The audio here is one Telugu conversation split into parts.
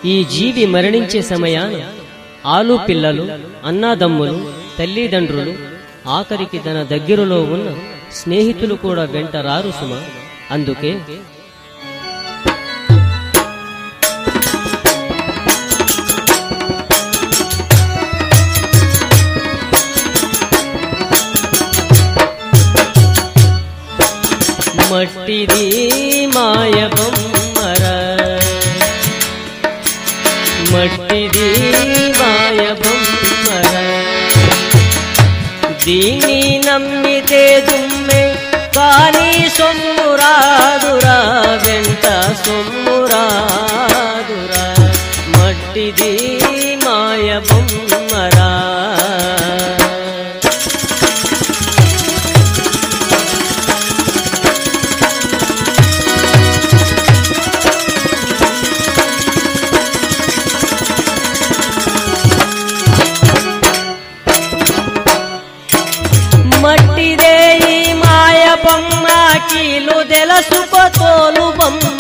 ఈ జీవి మరణించే సమయాన ఆలు పిల్లలు అన్నాదమ్ములు తల్లిదండ్రులు ఆఖరికి తన దగ్గరలో ఉన్న స్నేహితులు కూడా వెంట రారు సుమ అందుకే మట్టిది మాయ బొమ్మర మట్టిది మాయ బొమ్మర దీన్ని నమ్మితే దుమ్మె కానీ సొమ్మురాదురా వెంట సొమ్మురాదురా మట్టిది మాయ బొమ్మరా మట్టిదే ఈ మాయ బొమ్మ కీలు తెలుసుకో తోలు బొమ్మ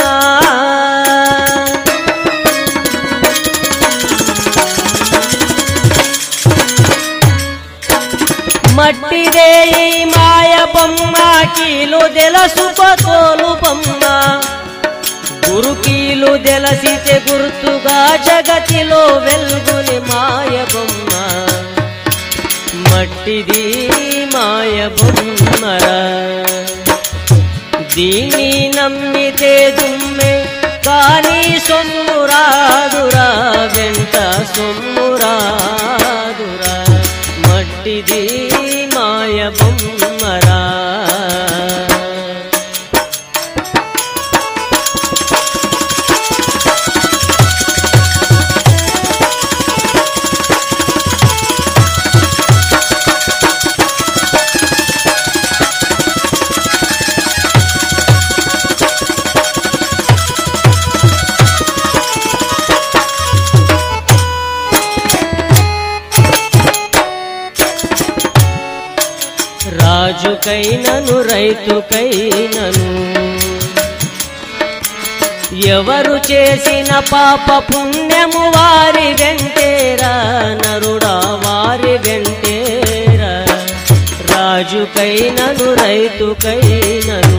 మట్టిదే ఈ మాయ బొమ్మ కీలు తెలుసుకో తోలు బొమ్మ గురుకీలు దెలసితే గుర్తుగా జగతిలో వెల్గుని మాయ బొమ్మ మట్టిది మాయ బొమ్మర దీన్ని నమ్మితే దుమ్మె కానీ సొమ్మురాదురా వెంట సొమ్మురాదురా మట్టిది మాయ బొమ్మరా రాజుకైనను రైతుకైనను ఎవరు చేసిన పాప పుణ్యము వారి వెంటేరా నరుడా వారి వెంటేరా రాజుకైనను రైతుకైనను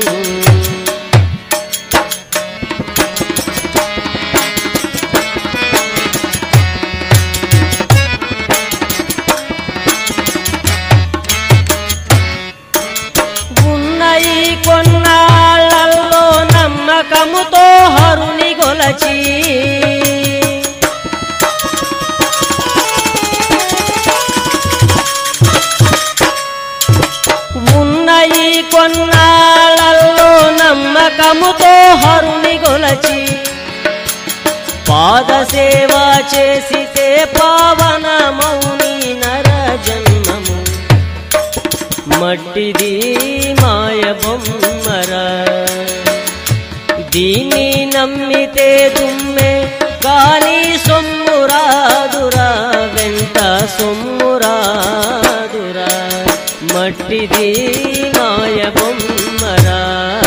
ఉన్న ఈ కొన్నాళ్ళల్లో నమ్మకముతో హరుని గొలచి ఉన్న ఈ కొన్నాళ్ళల్లో నమ్మకముతో హరుని గొలచి పాద సేవ చేసితే పావనమౌని నర జన్మము మట్టిది మాయ బొమ్మర దీన్ని నమ్మితే దుమ్మె గాలి సొమ్మురాదురా వెంట సొమ్మురాదురా మట్టిది మాయ బొమ్మరా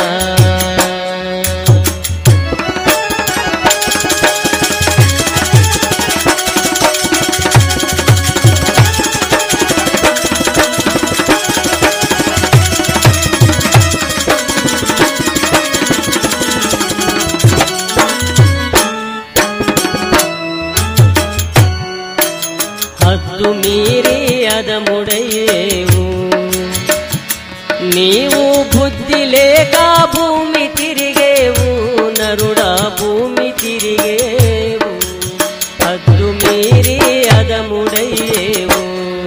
హద్దు మీరి అదముడయ్యేవు నీవు బుద్ధి లేక భూమి తిరిగేవు నరుడా భూమి తిరిగేవు హద్దు మీరి అదముడయ్యేవు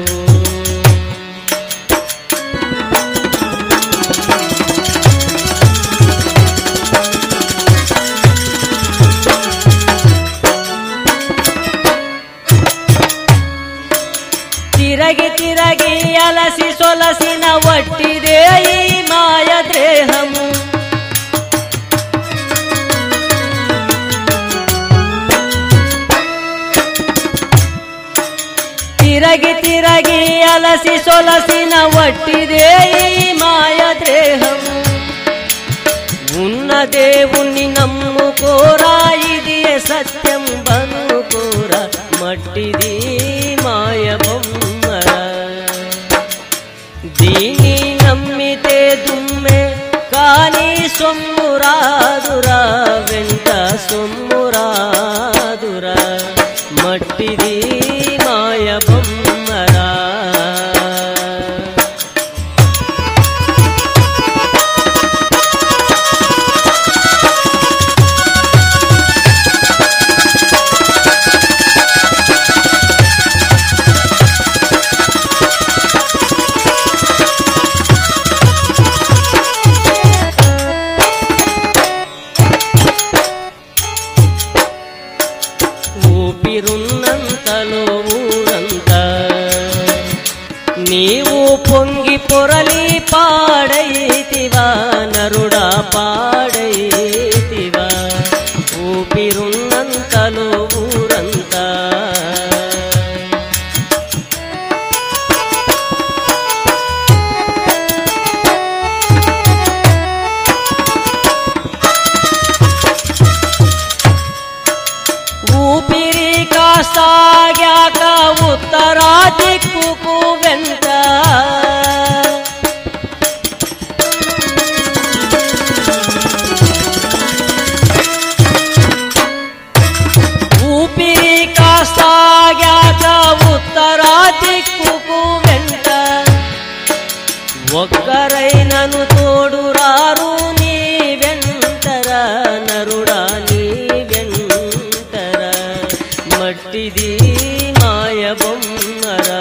తిరగి తిరగి అలసి సొలసిన వట్టిదే ఈ మాయ దేహము తిరగి తిరగి అలసి సొలసిన వట్టిదే ఈ మాయ దేహము ఉన్న దేవుణ్ణి నమ్ముకోరా ఇది సత్యం బనుకోర మట్టిది మాయ బొమ్మర దీని నమ్మితే దుమ్మె కానీ సొమ్మురాదురా వెంట సొమ్మురాదురా మట్టిది మాయ బొమ్మరా ఊపిరున్నంతలో ఊరంతా నీవు పొంగి పొరలి పాడైతివా నరుడా పాడైతివా ఊపిరున్నంతలో ఊరంతా ఊపిరి కాసాగాక ఉత్తరా దిక్కుకు వెంట ఊపిరి కాసాగాక ఉత్తరా దిక్కుకు వెంట ఒక్కరైనను తోడు రారు నీ వెంటరా నరుడా నీ వెంటరా మట్టిది మాయ బొమ్మరా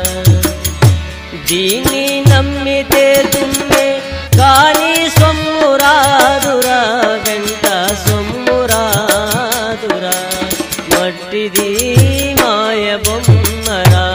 దీన్ని నమ్మితే దుమ్మె కానీ సొమ్మురాదురా వెంట సొమ్మురాదురా మట్టిది మాయ బొమ్మరా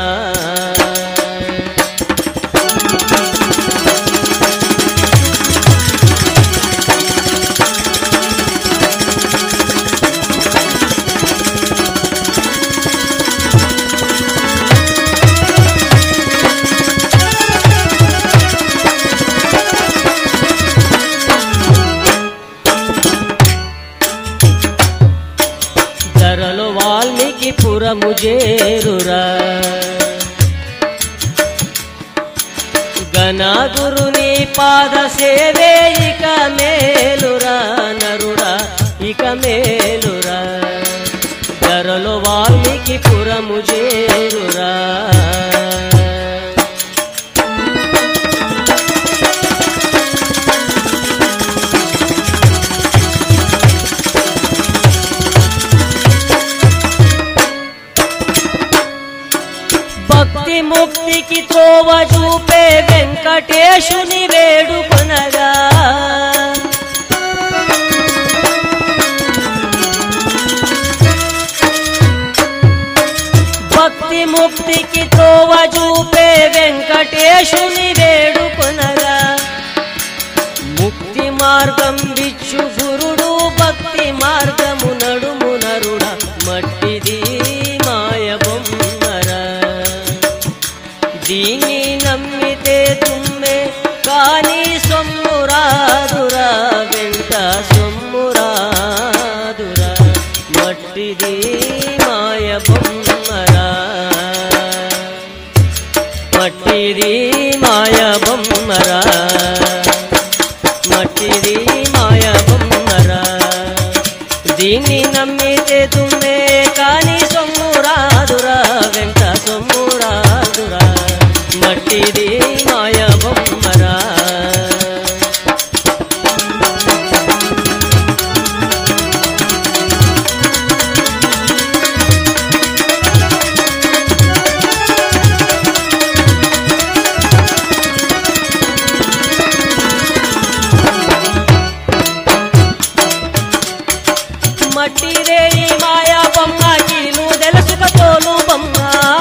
ధరలు వాల్మీకి పురము చేరురా గణగురుని పాద సేవే ఇక మేలురా నరుడా ఇక మేలురా ధరలు వాల్మీకి పురము చేరురా భక్తి ముక్తికి త్రోవ చూపే వెంకటేశుని వేడుకొనగా భక్తి ముక్తికి త్రోవ చూపే వెంకటేశుని వేడుకొనగా ముక్తి మార్గం బిచ్చు గురుడు భక్తి మార్గము నడుము నరుడ మట్టిది మాయ బొమ్మరా దీన్ని నమ్మితే తుమ్మె కానీ సొమ్మురాదురా వెంట సొమ్మురాదురా మట్టిది మాయ బొమ్మరా మట్టిది మాయ బొమ్మరా మట్టిది మాయ బొమ్మరా దీన్ని నమ్మితే తుమ్మే కానీ సొమ్మురాదురా వెంట సొమ్మురాదురా మట్టిది మాయ బొమ్మరా మట్టిదే ఈ మాయా బొమ్మ కీలు తెలుసుక తోలు బొమ్మ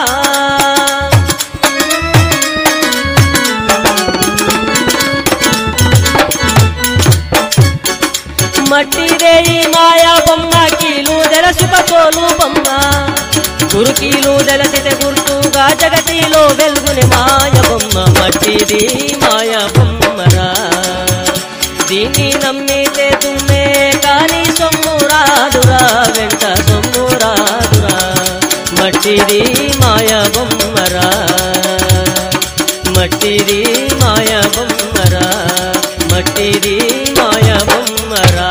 మట్టిదే ఈ మాయా బొమ్మ కీలు తెలుసుక తోలు బొమ్మ గురుకీలు దలసితే గుర్తుగా జగతిలో వెలుగుని మాయ బొమ్మ మట్టిది మాయ బొమ్మరా దీన్ని నమ్మితే తుమ్మే కానీ సొమ్ము రాదురా వెంట మట్టిది మాయ బొమ్మరా మట్టిది మాయ బొమ్మరా మట్టిది మాయ బొమ్మరా